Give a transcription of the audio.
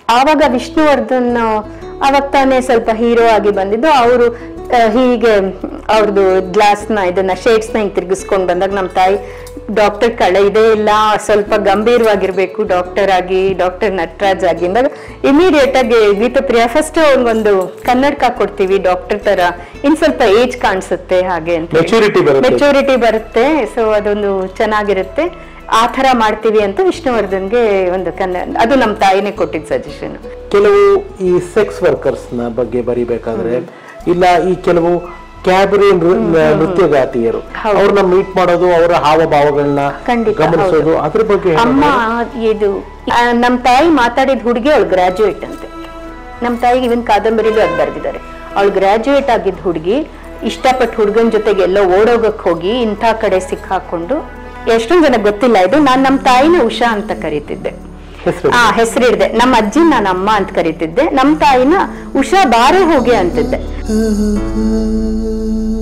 ಆವಾಗ ವಿಷ್ಣುವರ್ಧನ್ ಅವಾಗ ತಾನೇ ಸ್ವಲ್ಪ ಹೀರೋ ಆಗಿ ಬಂದಿದ್ದು ಅವರು ಹೀಗೆ ಅವ್ರದ್ದು ಗ್ಲಾಸ್ನ ಇದನ್ನ ಶೇಡ್ಸ್ನ ಹಿಂಗೆ ತಿರ್ಗಿಸ್ಕೊಂಡು ಬಂದಾಗ ನಮ್ಮ ತಾಯಿ ಡಾಕ್ಟರ್ ಕಳೆ ಇದೇ ಇಲ್ಲ ಸ್ವಲ್ಪ ಗಂಭೀರವಾಗಿರ್ಬೇಕು ಡಾಕ್ಟರ್ ಆಗಿ ಡಾಕ್ಟರ್ ನಟರಾಜ್ ಆಗಿ ಅಂದಾಗ ಇಮಿಡಿಯೇಟ್ ಆಗಿ ಗೀತಪ್ರಿಯ ಫಸ್ಟ್ ಒಂದು ಕನ್ನಡಕ ಕೊಡ್ತೀವಿ ಡಾಕ್ಟರ್ ತರ ಇನ್ ಸ್ವಲ್ಪ ಏಜ್ ಕಾಣಿಸುತ್ತೆ ಹಾಗೆ ಅಂತ ಮೆಚುರಿಟಿ ಬರುತ್ತೆ ಮೆಚುರಿಟಿ ಬರುತ್ತೆ ಸೊ ಅದೊಂದು ಚೆನ್ನಾಗಿರುತ್ತೆ ಆ ಥರ ಮಾಡ್ತೀವಿ ಅಂತ ವಿಷ್ಣುವರ್ಧನ್ಗೆ ಒಂದು ಕನ್ನಡ ಅದು ನಮ್ಮ ತಾಯಿನೇ ಕೊಟ್ಟಿದ್ದ ಸಜೆಷನ್ ಕೆಲವು ಈ ಸೆಕ್ಸ್ ವರ್ಕರ್ಸ್ ನ ಬಗ್ಗೆ ಬರಿಬೇಕಾದ್ರೆ ಇಲ್ಲ ಈ ಕೆಲವು ಕ್ಯಾಬರಿ ನೃತ್ಯಗಾತಿಯರು ಹೌದು. ಅವ್ರನ್ನ ಮೀಟ್ ಮಾಡೋದು ಅವರ ಹಾವಭಾವಗಳನ್ನ ಖಂಡಿತ, ಗಮನಿಸೋದು ಅದ್ರ ಬಗ್ಗೆ ಅಮ್ಮ ಇದು ಆ, ನಮ್ ತಾಯಿ ಮಾತಾಡಿದ ಹುಡುಗಿ ಅವಳು ಗ್ರಾಜುಯೇಟ್ ಅಂತೆ ನಮ್ ತಾಯಿಗೆ ಇವನ್ ಕಾದಂಬರಿಲೂ ಅದ್ ಬರ್ದಿದ್ದಾರೆ ಅವಳು ಗ್ರಾಜುಯೇಟ್ ಆಗಿದ್ದ ಹುಡುಗಿ ಇಷ್ಟಪಟ್ಟು ಹುಡುಗನ ಜೊತೆಗೆ ಎಲ್ಲೋ ಓಡೋಗಕ್ ಹೋಗಿ ಇಂಥ ಕಡೆ ಸಿಕ್ಕಾಕೊಂಡು ಎಷ್ಟೊಂದ್ ಜನ ಗೊತ್ತಿಲ್ಲ ಇದು ನಾನ್ ನಮ್ ತಾಯಿನ ಉಷಾ ಅಂತ ಕರೀತಿದ್ದೆ ಹೆಸರು ಆ ಹೆಸರಿಡ್ದೆ ನಮ್ಮ ಅಜ್ಜಿ ನಾನು ಅಮ್ಮ ಅಂತ ಕರೀತಿದ್ದೆ ನಮ್ ತಾಯಿನ ಉಷಾ ಬಾರೆ ಹೋಗಿ ಅಂತಿದ್ದೆ